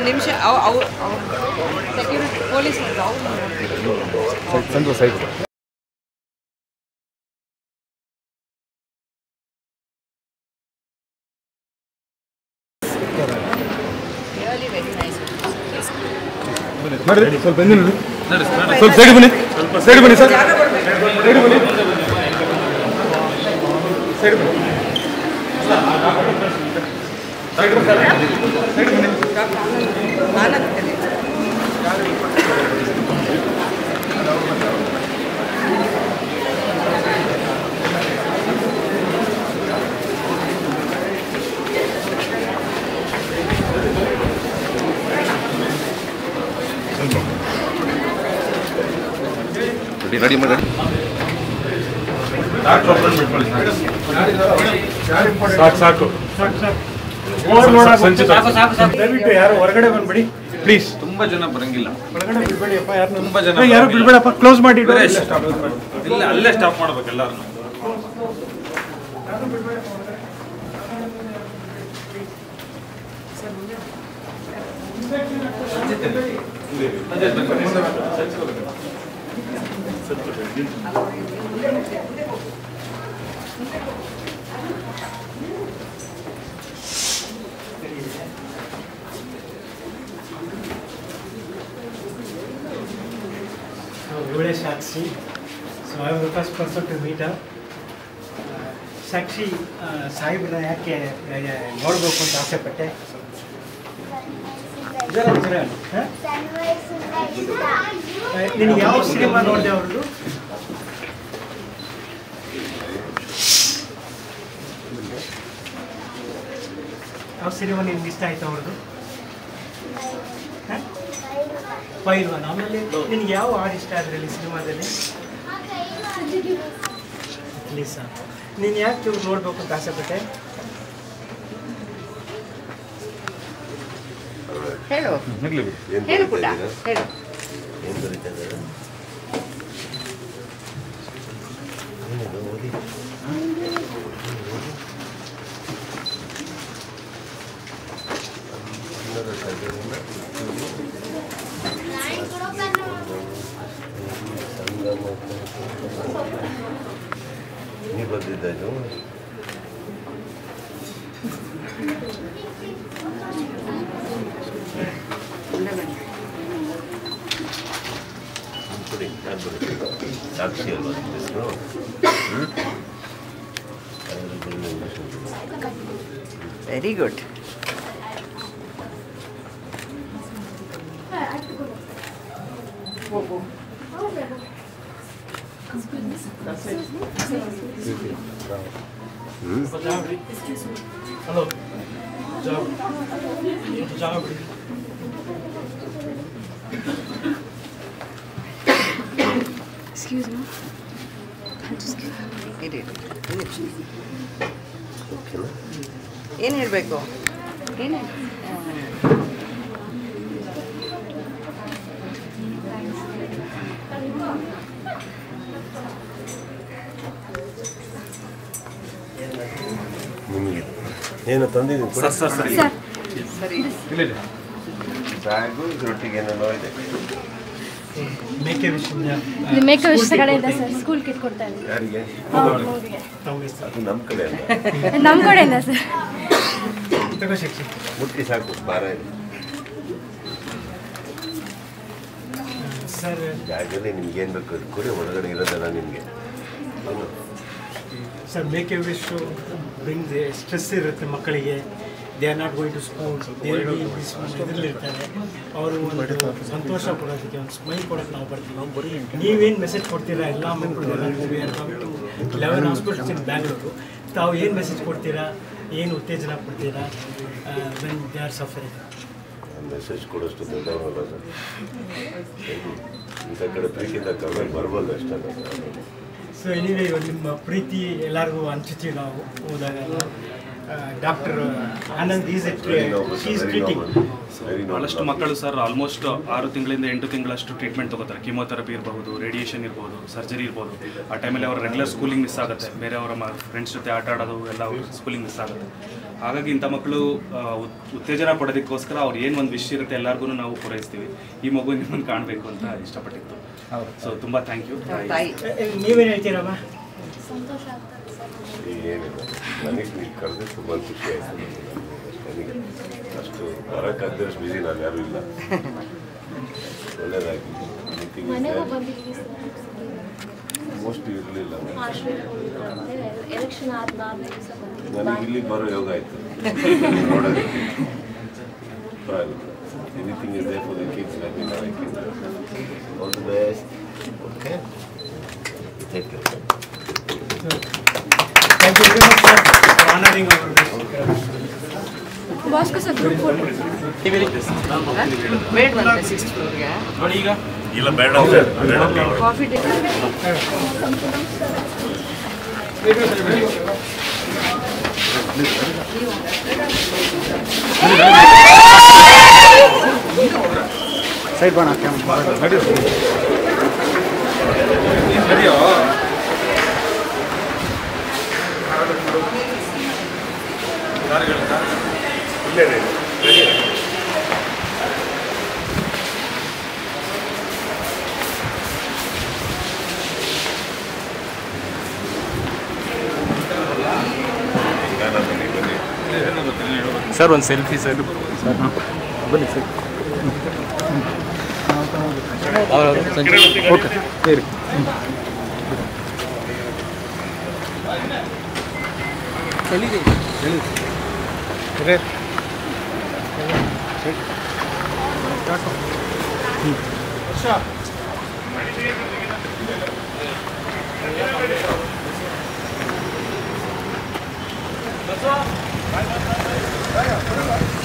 ನಿಮಿಷ ಅವ್ ಅವ್ರು ಸೆಕ್ಯೂರಿಟಿ ಪೊಲೀಸ್ ಅವ್ರು Sanju side really very nice ಮಾಡ್ರಿ ಸ್ವಲ್ಪ ಹಿಂದೆ ನೋಡಿ ಸ್ವಲ್ಪ ಸೈಡ್ ಬನ್ನಿ ಸೈಡ್ ಬನ್ನಿ ಸರ್ ಸೈಡ್ ಬನ್ನಿ ಸೈಡ್ ಬನ್ನಿ ಆನಂದ್ ರೆಡಿ ರೆಡಿ ಮಾಡಿ ಸಾಕು ಸಾಕು ದಯವಿಟ್ಟು ಯಾರು ಹೊರಗಡೆ ಬಂದ್ಬಿಡಿ ಪ್ಲೀಸ್ ತುಂಬಾ ಜನ ಬರಂಗಿಲ್ಲ ಹೊರಗಡೆ ಬಿಡ್ಬೇಡಿಯಪ್ಪ ಯಾರು ತುಂಬಾ ಜನ ಯಾರು ಬಿಡ್ಬೇಡಪ್ಪ ಕ್ಲೋಸ್ ಮಾಡಿ ಬೇರೆ ಇಲ್ಲ ಅಲ್ಲೇ ಸ್ಟಾಪ್ ಮಾಡ್ಬೇಕು ಎಲ್ಲಾರು ಇವಳೇ Sakshi so I am the first person to meet Sakshi ಆ, ಸಾಹೇಬ್ರನ್ನ ಯಾಕೆ ಆ, ನೋಡ್ಬೇಕು ಅಂತ ಆಸೆ ಪಟ್ಟೆ ಜರ ಜರ ಹ? ಆ, ನೀನು ಯಾವ ಸಿನಿಮಾ ನೋಡಿದೆ ಅವ್ರದ್ದು ಯಾವ ಸಿನಿಮಾ ನಿಮ್ಗೆ ಇಷ್ಟ ಆಯ್ತು ಅವ್ರದ್ದು ಹ? ಪೈಲ್ವಾನ್ ಆಮೇಲೆ ನಿನ್ಗೆ ಯಾವ ಹಾಡು ಇಷ್ಟ ಅದರಲ್ಲಿ ಸಿನಿಮಾದಲ್ಲಿ ಲೀಸಾ ನೀನು ಯಾಕೆ ಇವ್ರು ನೋಡ್ಬೇಕು ಅಂತ ಆಸೆ ಪಟ್ಟೆ ಹೇಳು ಇರ್ಲಿ ಬಿಡಿ ಹೇಳು ಪುಟ್ಟ ಹೇಳು ಏನು ಬರೀತಾ ಇದ್ದಾರೆ ಏನಿದು ಓದಿ ಕನ್ನಡ ಸಾಹಿತ್ಯದಿಂದ ಸಂಗಮ ನೀ ಬರ್ದಿದ್ದು ಕೊಡಿ ನಾನು ಬರೀತೀನಿ ಸಾಕ್ಷಿ ಅಲ್ವಾ ನಿಮ್ಮ ಹೆಸರು ಹ್ಞೂ very good hello job job Excuse me. ಇರಿ ಓಕೆನಾ ಏನು ಹೇಳಬೇಕು ಏನು ನಿಮಗೆ ಏನು ತಂದಿದ್ದೀನಿ ಕೊಡಿ. ಸರ್ ಸರ್ Sir, ಸರಿ ಬ್ಯಾಗು ಇದ್ರೊಟ್ಟಿಗೆ ಏನೇನೋ ಇದೆ ಮೇಕೆ ವಿಷಯದಿಂದ ಇದು ಮೇಕ ವಿಷಯ ಕಡೆಯಿಂದ ಸರ್ ಸ್ಕೂಲ್ ಕಿಟ್ ಕೊಡ್ತಾ ಇದ್ದೀವಿ ಯಾರಿಗೆ ಮಗುವಿಗೆ ತಮಗೆ ಅದು ನಮ್ಮ ಕಡೆ ಅಲ್ಲ ನಮ್ಮ ಕಡೆಯಿಂದ ಸರ್ ತಗೋ ಶಿಕ್ಷೆ ಮುಟ್ಟಿ ಸಾಕು ಭಾರ ಇದೆ ಸರ್ ಬ್ಯಾಗಲ್ಲಿ ನಿಮ್ಗೆ ಏನು ಬೇಕು ಅದು ಕೊಡಿ ಒಳಗಡೆ ಇರೋದಲ್ಲ ನಿಮಗೆ sir make a wish bring stress ಇರುತ್ತೆ ಮಕ್ಕಳಿಗೆ they are not going to school they ಇದರಲ್ಲಿ ಇರ್ತಾರೆ ಅವರು ಒಂದು ಸಂತೋಷ ಕೊಡೋದಕ್ಕೆ ಒಂದು ಸ್ಮೈಲ್ ಕೊಡೋಕೆ ನಾವು ಬರ್ತೀವಿ ನೀವೇನು ಮೆಸೇಜ್ ಕೊಡ್ತೀರಾ ಎಲ್ಲ ಮಕ್ಕಳು ಲೆವೆನ್ ಹಾಸ್ಪಿಟಲ್ಸ್ ಇನ್ ಬ್ಯಾಂಗ್ಳೂರು ತಾವು ಏನು ಮೆಸೇಜ್ ಕೊಡ್ತೀರಾ ಏನು ಉತ್ತೇಜನ ಕೊಡ್ತೀರಾ when they are suffering message ಕೊಡೋಷ್ಟು ದೊಡ್ಡವರಲ್ಲ ಸರ್ ಇಂಥ ಕಡೆ ಪ್ರೀತಿಯಿಂದ ಕರ್ಕೊಂಡು ಬರ್ಬೋದು ಅಷ್ಟೇ ಸೊ ಎನಿವೇ ಇವಾಗ ನಿಮ್ಮ ಪ್ರೀತಿ ಎಲ್ಲರಿಗೂ ಹಂಚುತ್ತೀವಿ ನಾವು ಹೋದಾಗ doctor Anand is it she is treating Very noble ಭಾಳಷ್ಟು of you. ಮಕ್ಕಳು ಸರ್ ಆಲ್ಮೋಸ್ಟ್ ಆರು ತಿಂಗಳಿಂದ ಎಂಟು ತಿಂಗಳಷ್ಟು ಟ್ರೀಟ್ಮೆಂಟ್ ತಗೋತಾರೆ ಕಿಮೋಥೆರಪಿ ಇರಬಹುದು ರೇಡಿಯೇಷನ್ ಇರ್ಬೋದು ಸರ್ಜರಿ ಇರ್ಬೋದು ಆ ಟೈಮಲ್ಲಿ ಅವರ ರೆಗ್ಯುಲರ್ ಸ್ಕೂಲಿಂಗ್ ಮಿಸ್ ಆಗುತ್ತೆ ಬೇರೆಯವರ ಫ್ರೆಂಡ್ಸ್ ಜೊತೆ ಆಟ ಆಡೋದು ಎಲ್ಲ ಸ್ಕೂಲಿಂಗ್ ಮಿಸ್ ಆಗುತ್ತೆ ಹಾಗಾಗಿ ಇಂಥ ಮಕ್ಕಳು ಆ, ಉತ್- ಉತ್ತೇಜನ ಪಡೋದಕ್ಕೋಸ್ಕರ ಅವ್ರು ಏನು ಒಂದು ವಿಷಯ ಇರುತ್ತೆ ಎಲ್ಲರಿಗೂ ನಾವು ಪೂರೈಸ್ತೀವಿ ಈ ಮಗು ನಿಮ್ಮನ್ನು ಕಾಣಬೇಕು ಅಂತ ಇಷ್ಟಪಟ್ಟಿತ್ತು ಸೊ ತುಂಬ ಥ್ಯಾಂಕ್ ಯು ತಾಯಿ ನೀವೇನು ಹೇಳ್ತೀರಮ್ಮ ಸಂತೋಷ ಆಗ್ತದೆ ಸರ್ ಏನಿಲ್ಲ ನನಗೆ ನೀವು ಕರೆದ್ರೆ ತುಂಬ ಖುಷಿ ಆಯಿತು ನನಗೆ ಅಷ್ಟು ಬರೋಕ್ಕಾಗದಷ್ಟು ಬಿಸಿ ನಾನು ಯಾರೂ ಇಲ್ಲ ಒಳ್ಳೆಯದಾಗಿ ಮೀಟಿಂಗ್ ಮನೆಗೂ ಬಂದಿದ್ವಿ ಮೋಸ್ಟ್ ಇರಲಿಲ್ಲ ಸರ್ ಎಲೆಕ್ಷನ್ ಆದ ಮಾರನೇ ದಿವಸ ಬಂದಿದ್ವಿ ನನಗೆ ಇಲ್ಲಿ ಬರೋ ಯೋಗ ಆಯಿತು ನೋಡೋದಕ್ಕೆ anything is there for the kids let me know I can all the best okay take care thank you very much sir honouring our ವಾಸ್ಕು ಸರ್ ಗ್ರೂಪ್ ಫೋಟೋ ಬೇಡವಂತೆ ಸಿಕ್ಸ್ ಫ್ಲೋರ್ಗೆ ನೋಡಿ ಈಗ ಇಲ್ಲ ಬೇಡ ಕಾಫಿ ಟೀ ಸರಿಯೋ ಸರ್ ಒಂದು selfie sir ಬನ್ನಿ ಸರ್ ಓಕೆ ಸರಿ ಸರ್